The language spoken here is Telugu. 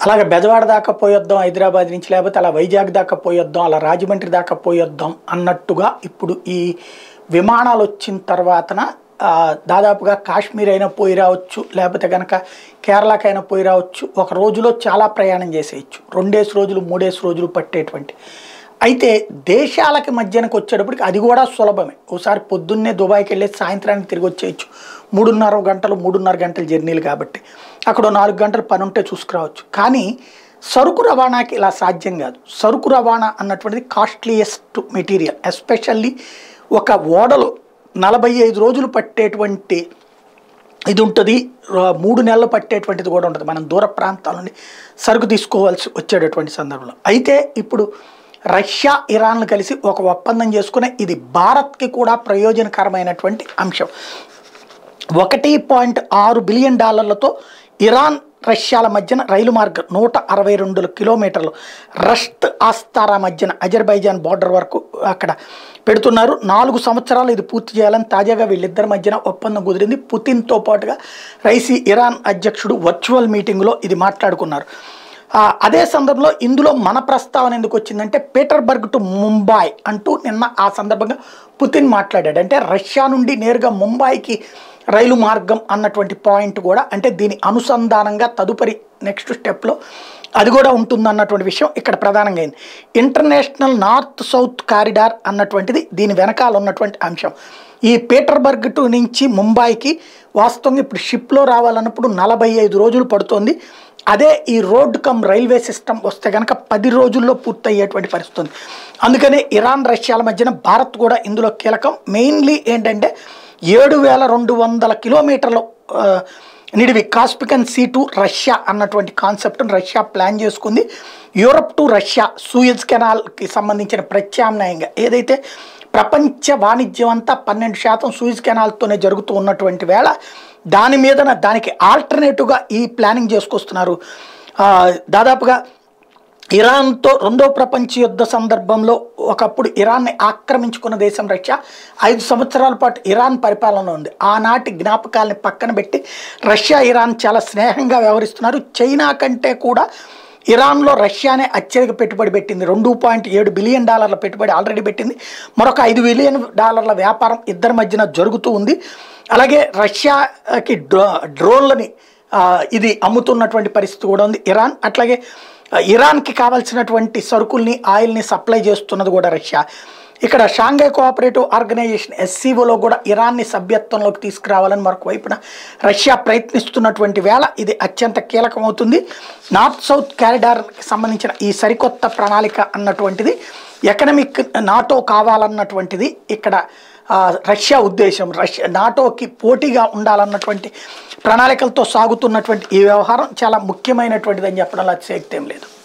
అలాగే బెజవాడ దాకా పోయొద్దాం హైదరాబాద్ నుంచి లేకపోతే అలా వైజాగ్ దాకా పోయొద్దాం అలా రాజమండ్రి దాకా పోయొద్దాం అన్నట్టుగా ఇప్పుడు ఈ విమానాలు వచ్చిన తర్వాతన ఆ, దాదాపుగా కాశ్మీర్ అయినా పోయి రావచ్చు లేకపోతే కనుక కేరళకైనా పోయి రావచ్చు ఒక రోజులో చాలా ప్రయాణం చేసేయచ్చు రెండేసి రోజులు మూడేసి రోజులు పట్టేటువంటి అయితే దేశాలకి మధ్యనకు వచ్చేటప్పటికి అది కూడా సులభమే ఒకసారి పొద్దున్నే దుబాయ్కి వెళ్ళి సాయంత్రానికి తిరిగి వచ్చేయచ్చు మూడున్నర గంటలు మూడున్నర గంటల జర్నీలు కాబట్టి అక్కడ ఓ నాలుగు గంటలు పని ఉంటే చూసుకురావచ్చు కానీ సరుకు రవాణాకి ఇలా సాధ్యం కాదు సరుకు రవాణా అన్నటువంటిది కాస్ట్లీయెస్ట్ మెటీరియల్ ఎస్పెషల్లీ ఒక ఓడలో నలభై ఐదు రోజులు పట్టేటువంటి ఇది ఉంటుంది ర- మూడు నెలలు పట్టేటువంటిది కూడా ఉంటుంది మనం దూర ప్రాంతాల నుండి సరుకు తీసుకోవాల్సి వచ్చేటటువంటి సందర్భంలో అయితే ఇప్పుడు రష్యా ఇరాన్లు కలిసి ఒక ఒప్పందం చేసుకునే ఇది భారత్కి కూడా ప్రయోజనకరమైనటువంటి అంశం ఒకటి పాయింట్ ఆరు బిలియన్ డాలర్లతో ఇరాన్ రష్యాల మధ్యన రైలు మార్గం నూట అరవై రెండు కిలోమీటర్లు రష్ట్ ఆస్తారా మధ్యన అజర్బైజాన్ బార్డర్ వరకు అక్కడ పెడుతున్నారు నాలుగు సంవత్సరాలు ఇది పూర్తి చేయాలని తాజాగా వీళ్ళిద్దరి మధ్యన ఒప్పందం కుదిరింది పుతిన్తో పాటుగా రైసీ ఇరాన్ అధ్యక్షుడు వర్చువల్ మీటింగ్లో ఇది మాట్లాడుకున్నారు ఆ, అదే సందర్భంలో ఇందులో మన ప్రస్తావన ఎందుకు వచ్చిందంటే పీటర్బర్గ్ టు ముంబై అంటూ నిన్న ఆ సందర్భంగా పుతిన్ మాట్లాడాడు అంటే రష్యా నుండి నేరుగా ముంబైకి రైలు మార్గం అన్నటువంటి పాయింట్ కూడా అంటే దీని అనుసంధానంగా తదుపరి నెక్స్ట్ స్టెప్లో అది కూడా ఉంటుంది అన్నటువంటి విషయం ఇక్కడ ప్రధానంగా అయింది ఇంటర్నేషనల్ నార్త్ సౌత్ కారిడార్ అన్నటువంటిది దీని వెనకాల ఉన్నటువంటి అంశం ఈ పీటర్బర్గ్ టు నుంచి ముంబైకి వాస్తవంగా ఇప్పుడు షిప్లో రావాలన్నప్పుడు నలభై ఐదు రోజులు పడుతుంది అదే ఈ రోడ్ కమ్ రైల్వే సిస్టమ్ వస్తే కనుక పది రోజుల్లో పూర్తయ్యేటువంటి పరిస్థితి ఉంది అందుకనే ఇరాన్ రష్యాల మధ్యన భారత్ కూడా ఇందులో కీలకం మెయిన్లీ ఏంటంటే ఏడు వేల రెండు వందల కిలోమీటర్ల ఆ, నిడివి కాస్పికన్ సీ టు రష్యా అన్నటువంటి కాన్సెప్ట్ను రష్యా ప్లాన్ చేసుకుంది యూరప్ టు రష్యా సూయజ్ కెనాల్కి సంబంధించిన ప్రత్యామ్నాయంగా ఏదైతే ప్రపంచ వాణిజ్యం అంతా పన్నెండు శాతం సూయిజ్ కెనాల్తోనే జరుగుతూ ఉన్నటువంటి వేళ దాని మీద దానికి ఆల్టర్నేటివ్గా ఈ ప్లానింగ్ చేసుకొస్తున్నారు ఆ, దాదాపుగా ఇరాన్తో రెండో ప్రపంచ యుద్ధ సందర్భంలో ఒకప్పుడు ఇరాన్ని ఆక్రమించుకున్న దేశం రష్యా ఐదు సంవత్సరాల పాటు ఇరాన్ పరిపాలన ఉంది ఆనాటి జ్ఞాపకాలని పక్కన పెట్టి రష్యా ఇరాన్ చాలా స్నేహంగా వ్యవహరిస్తున్నారు చైనా కంటే కూడా ఇరాన్లో రష్యానే అత్యధిక పెట్టుబడి పెట్టింది రెండు పాయింట్ ఏడు బిలియన్ డాలర్ల పెట్టుబడి ఆల్రెడీ పెట్టింది మరొక ఐదు బిలియన్ డాలర్ల వ్యాపారం ఇద్దరి మధ్యన జరుగుతూ ఉంది అలాగే రష్యాకి డ్రో డ్రోన్లని ఆ, ఇది అమ్ముతున్నటువంటి పరిస్థితి కూడా ఉంది ఇరాన్ అట్లాగే ఆ, ఇరాన్కి కావాల్సినటువంటి సరుకుల్ని ఆయిల్ని సప్లై చేస్తున్నది కూడా రష్యా ఇక్కడ షాంఘై కోఆపరేటివ్ ఆర్గనైజేషన్ ఎస్సీఓలో కూడా ఇరాన్ని సభ్యత్వంలోకి తీసుకురావాలని మరొక వైపున రష్యా ప్రయత్నిస్తున్నటువంటి వేళ ఇది అత్యంత కీలకమవుతుంది నార్త్ సౌత్ క్యారిడార్కి సంబంధించిన ఈ సరికొత్త ప్రణాళిక అన్నటువంటిది ఎకనమిక్ నాటో కావాలన్నటువంటిది ఇక్కడ ఆ, రష్యా ఉద్దేశం రష్యా నాటోకి పోటీగా ఉండాలన్నటువంటి ప్రణాళికలతో సాగుతున్నటువంటి ఈ వ్యవహారం చాలా ముఖ్యమైనటువంటిది అని చెప్పడంలో అతిశయక్తి ఏం లేదు